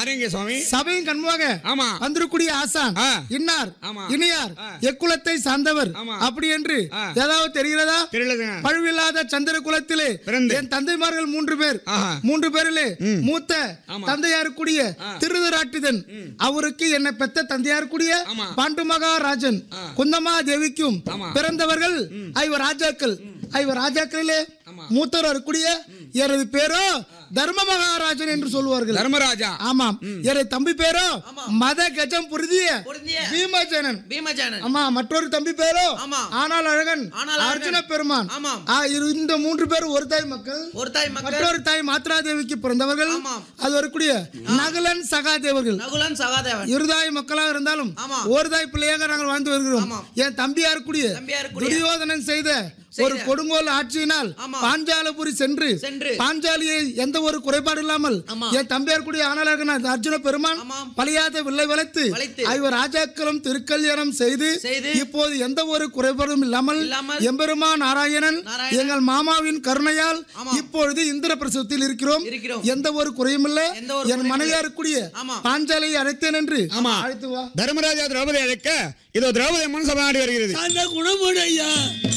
யாருங்க சுவாமி சபையின் கண்முக ஆமா வந்திருக்கூடிய ஆசான் ஆ. இன்னார் ஆமா. இனியார் ஆ. எக்குலத்தை சார்ந்தவர் ஆமா. அப்படி என்று ஆ. ஏதாவது தெரிகிறதா தெரியலதுங்க பழுவில்லாத சந்திர குலத்திலே பிறந்து. என் தந்தைமார்கள் மூன்று பேர் ஆஹா. மூன்று பேரிலே மூத்த ஆமா. தந்தையார் கூடிய திருதராட்டிதன் அவருக்கு என்னை பெத்த தந்தையார் கூடிய ஆமா. பாண்டு மகாராஜன் குந்தமா தேவிக்கும் ஆமா. பிறந்தவர்கள் ஐவர் ராஜாக்கள் ஐவர் ராஜாக்களிலே ஆமா. மூத்தவர் இருக்கக்கூடிய எனது பேரோ தர்ம மகாராஜன் என்று சொல்லுவார்கள் தர்மராஜா ஆமாம் எனது தம்பி பேரோ மத கஜம் புரிதிய பொருந்திய பீமசேனன் பீமஜானன் ஆமா மற்றொரு தம்பி பேரோ ஆமா. ஆனால் அழகன் ஆனால் அழகன். அர்ஜுன பெருமான் ஆமாம். ஆ, இரு- இந்த மூன்று பேர் ஒரு தாய் மக்கள் ஒரு தாய் மக்கள் மற்றொரு தாய் மாத்ரா தேவிக்கு பிறந்தவர்கள் ஆமாம். அது வரக்கூடிய நகுலன் சகாதேவர்கள் நகுலன் சகாதேவன் இருதாய் மக்களாக இருந்தாலும் ஆமாம். ஒரு தாய் பிள்ளையாக நாங்கள் வாழ்ந்து வருகிறோம் ஆமாம். என் தம்பியா இருக்கக்கூடிய தம்பியா இருக்கக்கூடிய துரியோதனன் செய்த ஒரு கொடுங்கோல் ஆட்சியினால் ஆமாம். பாஞ்சாலபுரி சென்று சென்று பாஞ்சாலியை எந்த ஒரு குறைபாடு இல்லாமல் ஆமாம். என் தம்பியா இருக்கக்கூடிய ஆனாளர்கள் அர்ஜுன பெருமான் ஆமாம். பழியாத வில்லை வளைத்து வளைத்து. ஐவர் ராஜாக்களும் திருக்கல்யாணம் செய்து செய்து இப்போது எந்த ஒரு குறைபாடும் இல்லாமல் இல்லாமல் எம்பெருமான் நாராயணன் நாராயணன் எங்கள் மாமாவின் கருணையால் ஆமாம். இப்பொழுது இந்திர பிரசவத்தில் இருக்கிறோம் இருக்கிறோம். எந்த ஒரு குறையும் இல்ல எந்த ஒரு என் குறையும் மனைவியா இருக்கக்கூடிய ஆமாம். பாஞ்சாலியை அழைத்தேன் என்று ஆமா. அழைத்து வா தர்மராஜா திரௌபதி அழைக்க இதோ திரௌபதி அம்மன் சபை நாடி வருகிறது அந்த குணமுடைய